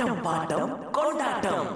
ஆட்டம் bottom கொண்டாட்டம்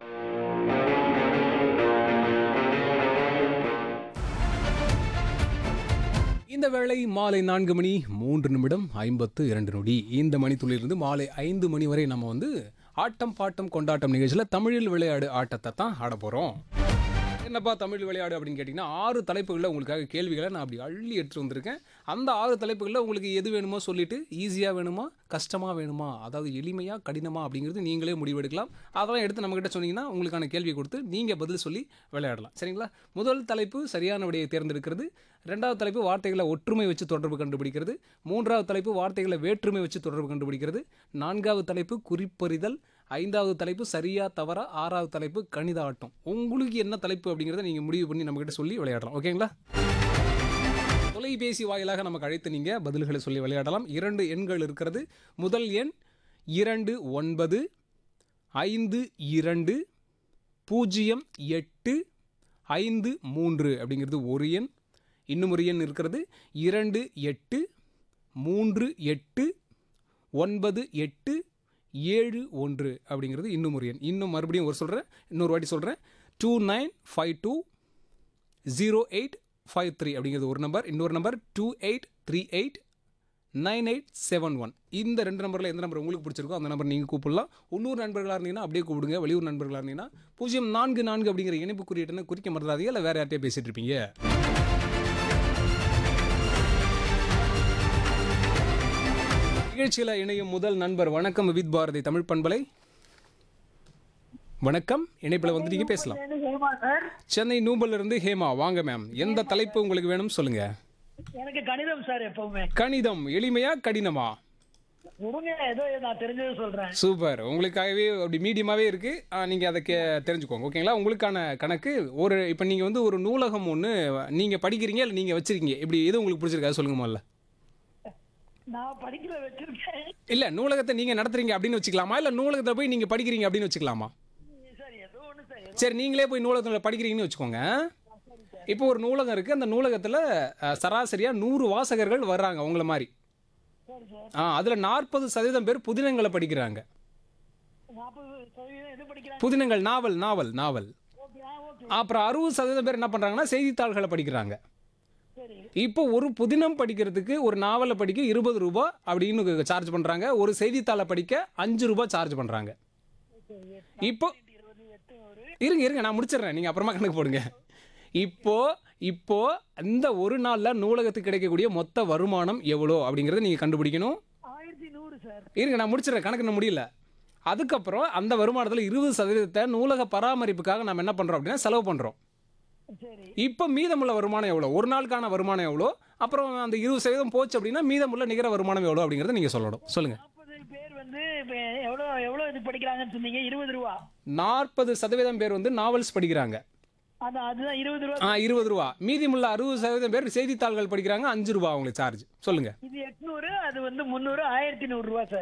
இந்த வேளை மாலை நான்கு மணி மூன்று நிமிடம் ஐம்பத்து இரண்டு நொடி இந்த மணித்துளிலிருந்து மாலை ஐந்து மணி வரை நம்ம வந்து ஆட்டம் பாட்டம் கொண்டாட்டம் நிகழ்ச்சியில் தமிழில் விளையாடு ஆட்டத்தை தான் ஆட போகிறோம் என்னப்பா தமிழ் விளையாடு அப்படின்னு கேட்டிங்கன்னா ஆறு தலைப்புகளில் உங்களுக்காக கேள்விகளை நான் அப்படி அள்ளி எடுத்துட்டு வந்திருக்கேன் அந்த ஆறு தலைப்புகளில் உங்களுக்கு எது வேணுமோ சொல்லிட்டு ஈஸியாக வேணுமா கஷ்டமாக வேணுமா அதாவது எளிமையாக கடினமா அப்படிங்கிறது நீங்களே முடிவெடுக்கலாம் அதெல்லாம் எடுத்து நம்மக்கிட்ட சொன்னீங்கன்னா உங்களுக்கான கேள்வி கொடுத்து நீங்கள் பதில் சொல்லி விளையாடலாம் சரிங்களா முதல் தலைப்பு சரியான விடையை தேர்ந்தெடுக்கிறது ரெண்டாவது தலைப்பு வார்த்தைகளை ஒற்றுமை வச்சு தொடர்பு கண்டுபிடிக்கிறது மூன்றாவது தலைப்பு வார்த்தைகளை வேற்றுமை வச்சு தொடர்பு கண்டுபிடிக்கிறது நான்காவது தலைப்பு குறிப்பறிதல் ஐந்தாவது தலைப்பு சரியா தவறா ஆறாவது தலைப்பு கணித ஆட்டம் உங்களுக்கு என்ன தலைப்பு அப்படிங்கிறத நீங்கள் முடிவு பண்ணி நம்மக்கிட்ட சொல்லி விளையாடலாம் ஓகேங்களா தொலைபேசி வாயிலாக நமக்கு அழைத்து நீங்கள் பதில்களை சொல்லி விளையாடலாம் இரண்டு எண்கள் இருக்கிறது முதல் எண் இரண்டு ஒன்பது ஐந்து இரண்டு பூஜ்ஜியம் எட்டு ஐந்து மூன்று அப்படிங்கிறது ஒரு எண் இன்னும் ஒரு எண் இருக்கிறது இரண்டு எட்டு மூன்று எட்டு ஒன்பது எட்டு ஏழு ஒன்று அப்படிங்கிறது இன்னும் ஒரு எண் இன்னும் மறுபடியும் ஒரு சொல்கிறேன் இன்னொரு வாட்டி சொல்கிறேன் two nine five two zero eight five three அப்படிங்கிறது ஒரு நம்பர் இன்னொரு number two eight three eight nine eight seven one இந்த ரெண்டு நம்பரில் எந்த நம்பர் உங்களுக்கு பிடிச்சிருக்கோ அந்த நம்பர் நீங்கள் கூப்பிடலாம் உள்ளூர் நண்பர்களாக இருந்தீங்கன்னா அப்படியே கூப்பிடுங்க வெளியூர் நண்பர்களாக இருந்தீங்கன்னா பூஜ்ஜியம் நான்கு நான்கு அப்படிங்கிற இணைப்பு குறியீட்டுன்னு குறிக்க மறந்துடாதீங்க இல்லை வேறு யார்ட்டையே பேசிகிட்டு இருப்பீங்க நிகழ்ச்சியில் இணையும் முதல் நண்பர் வணக்கம் வித் பாரதி தமிழ் பண்பலை வணக்கம் இணைப்பில் வந்துட்டீங்க பேசலாம் ஹேமா சார் சென்னை நூம்பல்ல இருந்து ஹேமா வாங்க மேம் எந்த தலைப்பு உங்களுக்கு வேணும் சொல்லுங்க எனக்கு கணிதம் சார் எப்பவுமே கணிதம் எளிமையா கடினமா கொடுங்க ஏதோ நான் தெரிஞ்சதை சொல்றேன் சூப்பர் உங்களுக்காகவே அப்படி மீடியமாவே இருக்கு ஆ, நீங்க அதை கே- தெரிஞ்சுக்கோங்க ஓகேங்களா உங்களுக்கான கணக்கு ஒரு இப்போ நீங்க வந்து ஒரு நூலகம் ஒன்று நீங்க படிக்கிறீங்க இல்லை நீங்க வச்சிருக்கீங்க இப்படி எது உங்களுக்கு பிடிச்சிருக்கா சொல்லுங்க முதல்ல நான் படிக்கல வச்சிருக்கேன் இல்ல நூலகத்தை நீங்க நடத்துறீங்க அப்படின்னு வச்சுக்கலாமா இல்ல நூலகத்தை போய் நீங்க படிக்கிறீங்க அப்படின்னு வச்சுக்கலாமா சார் ஏதோ ஒண்ணு சார் ஏதோ சரி நீங்களே போய் நூலகத்தில் படிக்கிறீங்கன்னு வச்சுக்கோங்க இப்போ ஒரு நூலகம் இருக்கு அந்த நூலகத்தில் அஹ், சராசரியா நூறு வாசகர்கள் வர்றாங்க உங்களை மாதிரி சரி சார் ஆ அதில் நாற்பது சதவீதம் பேர் புதினங்களை படிக்கிறாங்க நாற்பது சதவீதம் எது படிக்கிறாங்க புதினங்கள் நாவல் நாவல் நாவல் ஓகே ஆ ஓகே அப்புறம் அறுபது சதவீதம் பேர் என்ன பண்ணுறாங்கன்னா செய்தித்தாள்களை படிக்கிறாங்க சரி இப்போ ஒரு புதினம் படிக்கிறதுக்கு ஒரு நாவலை படிக்க இருபது ரூபாய் அப்படின்னு சார்ஜ் பண்ணுறாங்க ஒரு செய்தித்தாளை படிக்க அஞ்சு ரூபாய் சார்ஜ் பண்ணுறாங்க இப்போ இருபது எட்டு ஒரு இருங்க இருங்க நான் முடிச்சிடுறேன் நீங்கள் அப்புறமா கணக்கு போடுங்க இப்போ இப்போ இந்த ஒரு நாளில் நூலகத்துக்கு கிடைக்கக்கூடிய மொத்த வருமானம் எவ்வளோ அப்படிங்கிறத நீங்கள் கண்டுபிடிக்கணும் ஆயிரத்தி நூறு சார் இருங்க நான் முடிச்சிடுறேன் கணக்கு இன்னும் முடியல அதுக்கப்புறம் அந்த வருமானத்தில் இருபது சதவீதத்தை நூலக பராமரிப்புக்காக நம்ம என்ன பண்ணுறோம் அப்படின்னா செலவு பண்ணுறோம் சரி இப்போ மீதமுள்ள வருமானம் எவ்வளோ ஒரு நாளுக்கான வருமானம் எவ்வளோ அப்புறம் அந்த இருபது சதவீதம் போச்சு அப்படின்னா மீதமுள்ள நிகர வருமானம் எவ்வளோ அப்படிங்கிறத நீங்கள் சொல்லணும் சொல்லுங்கள் நாற்பது பேர் வந்து இப்ப எவ்வளோ எவ்வளோ இது படிக்கிறாங்கன்னு சொன்னீங்க இருபது ரூபா நாற்பது சதவீதம் பேர் வந்து நாவல்ஸ் படிக்கிறாங்க அது அதுதான் இருபது ரூபா ஆ இருபது ரூபா மீதிமுள்ள அறுபது சதவீதம் பேர் செய்தித்தாள்கள் படிக்கிறாங்க அஞ்சு ரூபா அவங்களுக்கு சார்ஜ் சொல்லுங்கள் இது எட்நூறு அது வந்து முந்நூறு ஆயிரத்தி நூறு ரூபா சார்